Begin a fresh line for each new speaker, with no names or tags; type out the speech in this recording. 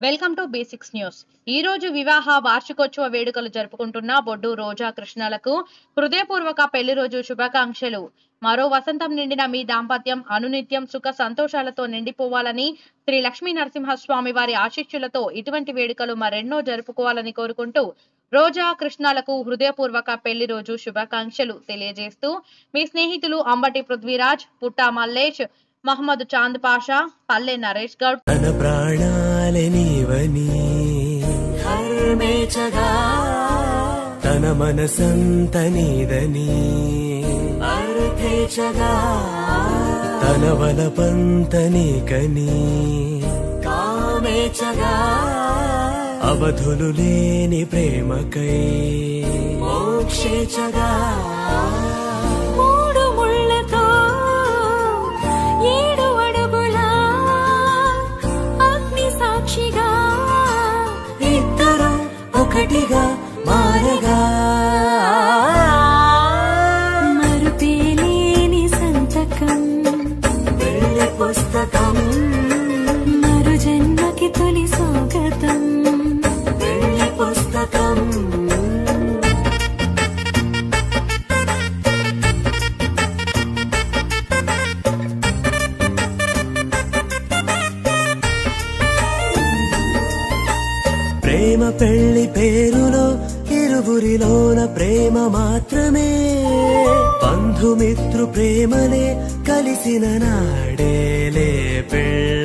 welcome to basics news ఈ రోజు వివాహ వార్షికోత్సవ వేడుకలు జరుపుకుంటున్న బొడ్డు రోజా కృష్ణలకు హృదయపూర్వక పెళ్లి రోజు శుభాకాంక్షలు మరో వసంతం నిండిన మీ దాంపత్యం అనునిత్యం సుఖ సంతోషాలతో నిండిపోవాలని శ్రీ లక్ష్మీ నరసింహస్వామి వారి ఆశీస్సులతో ఇటువంటి వేడుకలు మరెన్నో జరుపుకోవాలని కోరుకుంటూ రోజా కృష్ణాలకు హృదయపూర్వక పెళ్లి రోజు శుభాకాంక్షలు తెలియజేస్తూ మీ స్నేహితులు అంబటి పృథ్వీరాజ్ పుట్టా మల్లేష్ మహమ్మద్ చాంద్ పాషా పల్లె నరేష్ గౌడ్
తన ప్రాణాలే నీవని
హర్మేచగా
తన మనసంత నీదని
అర్థేచగా
తన వలపంత నీకని
కామేచగా
అవధులు లేని ప్రేమకై
మోక్షేచగా మూడు ముళ్ళతో ఏడు అడుగుల అగ్ని సాక్షిగా
ఇద్దరు ఒకటిగా మారగా
మరుపేలేని సంతకం
వెళ్ళి పుస్తకం
మరు జన్మకి తొలి స్వాగతం
వెళ్ళి పుస్తకం ప్రేమ పెళ్లి పేరులో ఇరువురిలోన ప్రేమ మాత్రమే బంధుమిత్రు ప్రేమలే కలిసిన నాడేలే పెళ్ళ